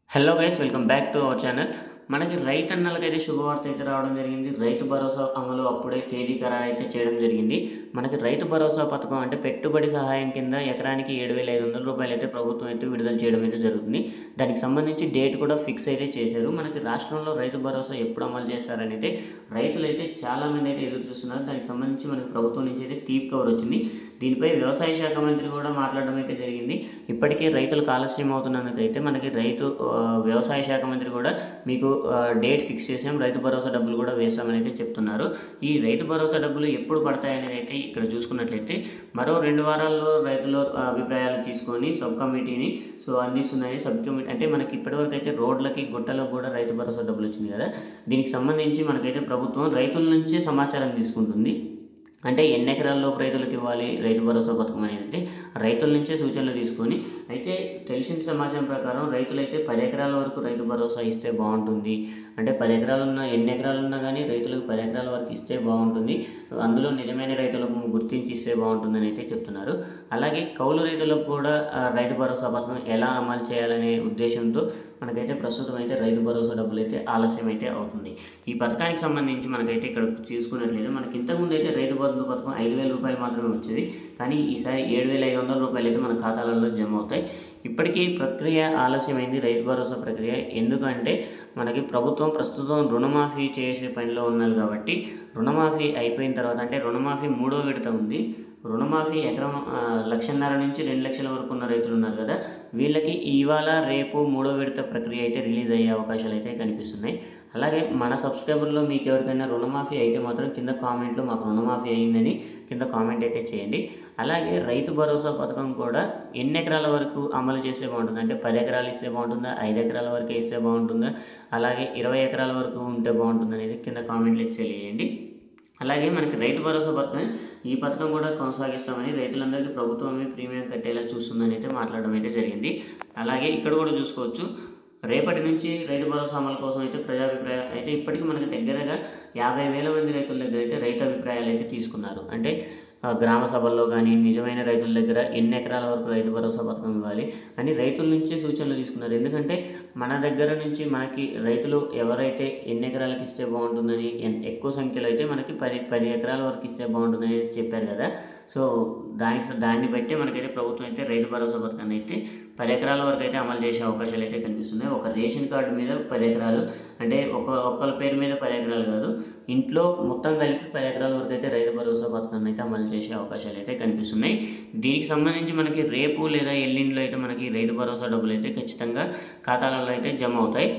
hello guys welcome back to our channel మనకి రైతు అన్నలకైతే శుభవార్త అయితే రావడం జరిగింది రైతు భరోసా అమలు అప్పుడే తేదీ ఖరారు అయితే చేయడం జరిగింది మనకి రైతు భరోసా పథకం అంటే పెట్టుబడి సహాయం కింద ఎకరానికి ఏడు వేల ఐదు వందల రూపాయలు అయితే ప్రభుత్వం అయితే విడుదల చేయడం అయితే జరుగుతుంది దానికి సంబంధించి డేట్ కూడా ఫిక్స్ అయితే చేశారు మనకి రాష్ట్రంలో రైతు భరోసా ఎప్పుడు అమలు చేస్తారని అయితే రైతులు అయితే చాలామంది అయితే ఎదురు చూస్తున్నారు దానికి సంబంధించి మనకి ప్రభుత్వం నుంచి అయితే టీప్ కవర్ వచ్చింది దీనిపై వ్యవసాయ శాఖ మంత్రి కూడా మాట్లాడడం అయితే జరిగింది ఇప్పటికే రైతులకు ఆలస్యం అవుతున్నందుకైతే మనకి రైతు ఆ, వ్యవసాయ శాఖ మంత్రి కూడా మీకు ఆ, డేట్ ఫిక్స్ చేసాం రైతు భరోసా డబ్బులు కూడా వేస్తామని అయితే చెప్తున్నారు ఈ రైతు భరోసా డబ్బులు ఎప్పుడు పడతాయి అనేది అయితే ఇక్కడ చూసుకున్నట్లయితే మరో రెండు వారాల్లో రైతుల ఆ, అభిప్రాయాలు తీసుకొని సబ్ కమిటీని సో అందిస్తుందని సబ్ కమిటీ అంటే మనకి ఇప్పటివరకు అయితే రోడ్లకి గుట్టలకు కూడా రైతు భరోసా డబ్బులు వచ్చింది కదా దీనికి సంబంధించి మనకైతే ప్రభుత్వం రైతుల నుంచే సమాచారం తీసుకుంటుంది అంటే ఎన్ని ఎకరాల్లోపు రైతులకు ఇవ్వాలి రైతు భరోసా పథకం అనేది అంటే రైతుల నుంచే సూచనలు తీసుకొని అయితే తెలిసిన సమాచారం ప్రకారం రైతులైతే పది ఎకరాల వరకు రైతు భరోసా ఇస్తే బాగుంటుంది అంటే పది ఎకరాలు ఉన్న ఎన్ని ఎకరాలు ఉన్నా కానీ రైతులకు పది ఎకరాల వరకు ఇస్తే బాగుంటుంది అందులో నిజమైన రైతులకు గుర్తించి ఇస్తే బాగుంటుందని అయితే చెప్తున్నారు అలాగే కౌలు రైతులకు కూడా ఆ, రైతు భరోసా పథకం ఎలా అమలు చేయాలనే ఉద్దేశంతో మనకైతే ప్రస్తుతం అయితే రైతు భరోసా డబ్బులు అయితే ఆలస్యం అయితే అవుతుంది ఈ పథకానికి సంబంధించి మనకైతే ఇక్కడ చూసుకున్నట్లయితే మనకి ఇంతకుముందు అయితే రైతు బంధు పథకం ఐదు వేల రూపాయలు మాత్రమే వచ్చేది కానీ ఈసారి ఏడు వేల ఐదు వందల రూపాయలు అయితే మన ఖాతాలలో జమ అవుతాయి ఇప్పటికీ ప్రక్రియ ఆలస్యమైంది రైతు భరోసా ప్రక్రియ ఎందుకంటే మనకి ప్రభుత్వం ప్రస్తుతం రుణమాఫీ చేసే పనిలో ఉన్నారు కాబట్టి రుణమాఫీ అయిపోయిన తర్వాత అంటే రుణమాఫీ మూడో విడత ఉంది రుణమాఫీ ఎకరం ఆ, లక్షన్నర నుంచి రెండు లక్షల వరకు ఉన్న రైతులు ఉన్నారు కదా వీళ్ళకి ఇవాళ రేపు మూడో విడత ప్రక్రియ అయితే రిలీజ్ అయ్యే అవకాశాలు అయితే కనిపిస్తున్నాయి అలాగే మన సబ్స్క్రైబర్లో మీకు ఎవరికైనా రుణమాఫీ అయితే మాత్రం కింద కామెంట్లో మాకు రుణమాఫీ అయిందని కింద కామెంట్ అయితే చేయండి అలాగే రైతు భరోసా పథకం కూడా ఎన్ని ఎకరాల వరకు అమలు చేస్తే బాగుంటుంది అంటే పది ఎకరాలు ఇస్తే బాగుంటుందా ఐదు ఎకరాల వరకే ఇస్తే బాగుంటుందా అలాగే ఇరవై ఎకరాల వరకు ఉంటే బాగుంటుంది అనేది కింద కామెంట్లు ఇచ్చి తెలియజేయండి అలాగే మనకి రైతు భరోసా పథకం ఈ పథకం కూడా కొనసాగిస్తామని రైతులందరికీ ప్రభుత్వమే ప్రీమియం కట్టేలా చూస్తుందని అయితే మాట్లాడడం అయితే జరిగింది అలాగే ఇక్కడ కూడా చూసుకోవచ్చు రేపటి నుంచి రైతు భరోసా అమలు కోసం అయితే ప్రజాభిప్రాయం అయితే ఇప్పటికీ మనకి దగ్గరగా యాభై వేల మంది రైతుల దగ్గర అయితే రైతు అభిప్రాయాలు అయితే తీసుకున్నారు అంటే ఆ, గ్రామ సభల్లో కానీ నిజమైన రైతుల దగ్గర ఎన్ని ఎకరాల వరకు రైతు భరోసా పథకం ఇవ్వాలి అని రైతుల నుంచే సూచనలు తీసుకున్నారు ఎందుకంటే మన దగ్గర నుంచి మనకి రైతులు ఎవరైతే ఎన్ని ఎకరాలకు ఇస్తే బాగుంటుందని ఎన్- ఎక్కువ సంఖ్యలో అయితే మనకి పది పది ఎకరాల వరకు ఇస్తే బాగుంటుందని అయితే చెప్పారు కదా సో దానికి దాన్ని బట్టి మనకైతే ప్రభుత్వం అయితే రైతు భరోసా పథకాన్ని అయితే పది ఎకరాల వరకు అయితే అమలు చేసే అవకాశాలు అయితే కనిపిస్తున్నాయి ఒక రేషన్ కార్డు మీద పది ఎకరాలు అంటే ఒక ఒక్కరి పేరు మీద పది ఎకరాలు కాదు ఇంట్లో మొత్తం కలిపి పది ఎకరాల వరకు అయితే రైతు భరోసా పథకాన్ని అయితే అమలు చేసే అవకాశాలు అయితే కనిపిస్తున్నాయి దీనికి సంబంధించి మనకి రేపు లేదా ఎల్లుండిలో అయితే మనకి రైతు భరోసా డబ్బులు అయితే ఖచ్చితంగా ఖాతాలలో అయితే జమ అవుతాయి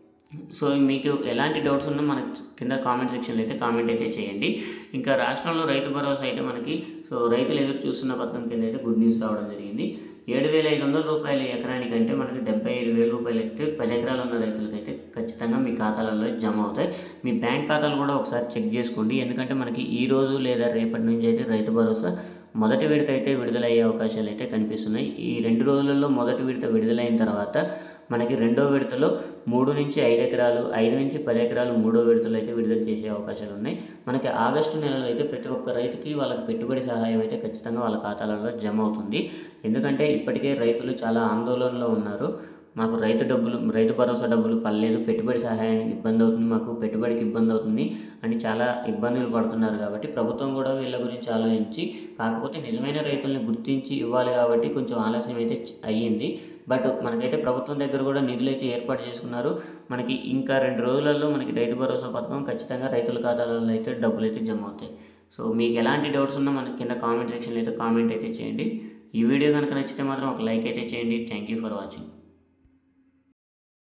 సో మీకు ఎలాంటి డౌట్స్ ఉన్నా మనకి కింద కామెంట్ సెక్షన్లో అయితే కామెంట్ అయితే చేయండి ఇంకా రాష్ట్రంలో రైతు భరోసా అయితే మనకి సో రైతులు ఎదురు చూస్తున్న పథకం కింద అయితే గుడ్ న్యూస్ రావడం జరిగింది ఏడు వేల ఐదు వందల రూపాయలు ఎకరానికి అంటే మనకి డెబ్బై ఐదు వేల రూపాయలు అయితే పది ఎకరాలు ఉన్న రైతులకైతే ఖచ్చితంగా మీ ఖాతాలలో జమ అవుతాయి మీ బ్యాంక్ ఖాతాలు కూడా ఒకసారి చెక్ చేసుకోండి ఎందుకంటే మనకి ఈ రోజు లేదా రేపటి నుంచి అయితే రైతు భరోసా మొదటి విడత అయితే విడుదలయ్యే అవకాశాలు అయితే కనిపిస్తున్నాయి ఈ రెండు రోజులలో మొదటి విడత విడుదలైన తర్వాత మనకి రెండో విడతలో మూడు నుంచి ఐదు ఎకరాలు ఐదు నుంచి పది ఎకరాలు మూడో విడతలు అయితే విడుదల చేసే అవకాశాలు ఉన్నాయి మనకి ఆగస్టు నెలలో అయితే ప్రతి ఒక్క రైతుకి వాళ్ళకి పెట్టుబడి సహాయం అయితే ఖచ్చితంగా వాళ్ళ ఖాతాలలో జమ అవుతుంది ఎందుకంటే ఇప్పటికే రైతులు చాలా ఆందోళనలో ఉన్నారు మాకు రైతు డబ్బులు రైతు భరోసా డబ్బులు పడలేదు పెట్టుబడి సహాయానికి ఇబ్బంది అవుతుంది మాకు పెట్టుబడికి ఇబ్బంది అవుతుంది అని చాలా ఇబ్బందులు పడుతున్నారు కాబట్టి ప్రభుత్వం కూడా వీళ్ళ గురించి ఆలోచించి కాకపోతే నిజమైన రైతుల్ని గుర్తించి ఇవ్వాలి కాబట్టి కొంచెం ఆలస్యం అయితే చ- అయ్యింది బట్ మనకైతే ప్రభుత్వం దగ్గర కూడా నిధులు అయితే ఏర్పాటు చేసుకున్నారు మనకి ఇంకా రెండు రోజులలో మనకి రైతు భరోసా పథకం ఖచ్చితంగా రైతుల ఖాతాలలో అయితే డబ్బులు అయితే జమ అవుతాయి సో మీకు ఎలాంటి డౌట్స్ ఉన్నా మనకి కింద కామెంట్ సెక్షన్లో అయితే కామెంట్ అయితే చేయండి ఈ వీడియో కనుక నచ్చితే మాత్రం ఒక లైక్ అయితే చేయండి థ్యాంక్ యూ ఫర్ వాచింగ్